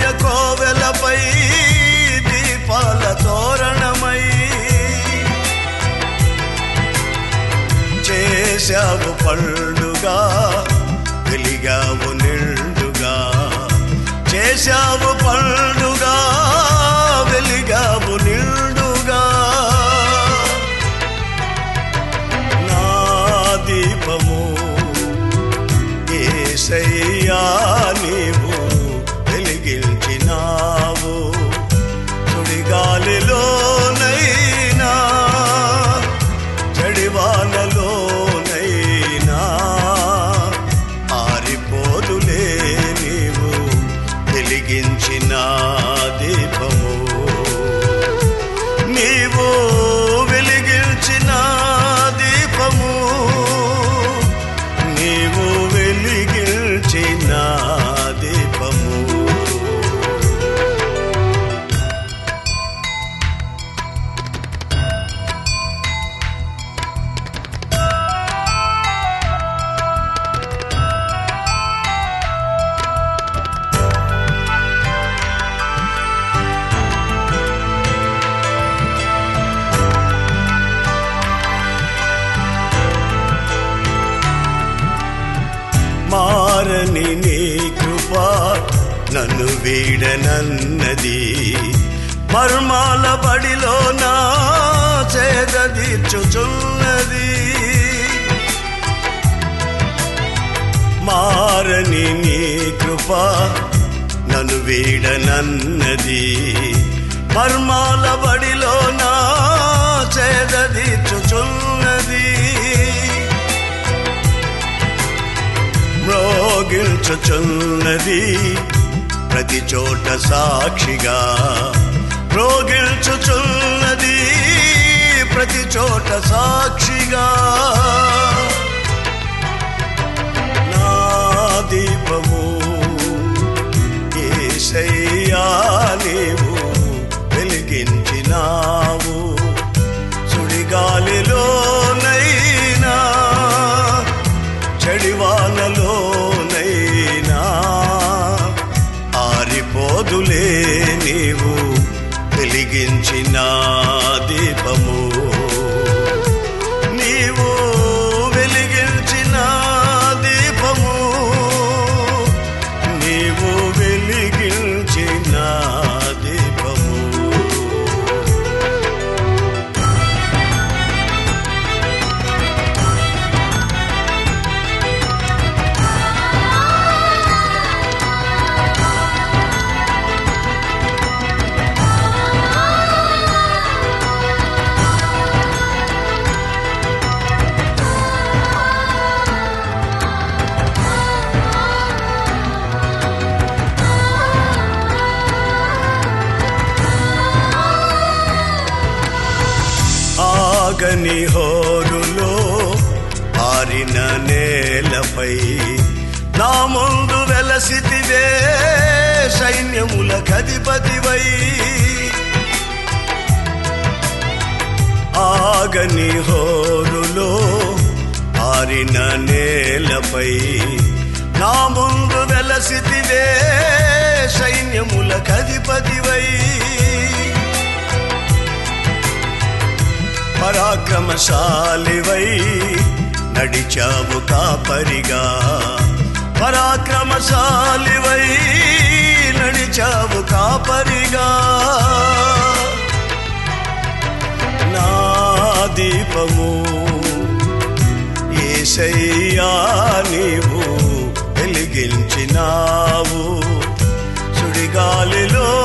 కోవెలపై దీపాల తోరణమై చేశావు పండుగా వెలిగావు నిండుగా చేశావు పండుగా వెలిగావు నిండుగా నా దీపము ఏసయ్యా నీవు వెలిగించినావు సుడిగాలిలోనైనా జడివానలోనైనా ఆరిపోదులే నీవు వెలిగించిన దీపము నీవు వెలిగించిన దీపము నీవు వెలిగించిన దీపము మారని నీ కృప నన్ను వీడనన్నది మర్మాల బడిలో నా చేదీర్చుచున్నది మారని నీ కృప నన్ను వీడనన్నది మర్మాల బడిలో నా చేదీర్చుచున్నది మ్రోగిల్చుచున్నది ప్రతి చోట సాక్షిగా మ్రోగిల్చుచున్నది ప్రతి చోట సాక్షిగా నా దీపము ఏసయ్యా నీవు వెలిగించినావు సుడిగాలిలోనైనా చెడివానలోనైనా ఆరిపోదులే నీవు వెలిగించిన దీపము నీవు వెలిగించిన దీపము నీవు వెలిగించిన దీపము ఆగని హోరులో ఆరిన నేలపై నా ముందు వెలసితివే సైన్యముల కధిపతివై ఆగని హోరులో ఆరిన నేలపై నా ముందు వెలసితివే సైన్యముల కధిపతివై పరాక్రమశాలివై నడిచావు కాపరిగా పరాక్రమశాలివై నడిచావు కాపరిగా నా దీపము ఏసయ్యా నీవు వెలిగించినావు సుడిగాలిలో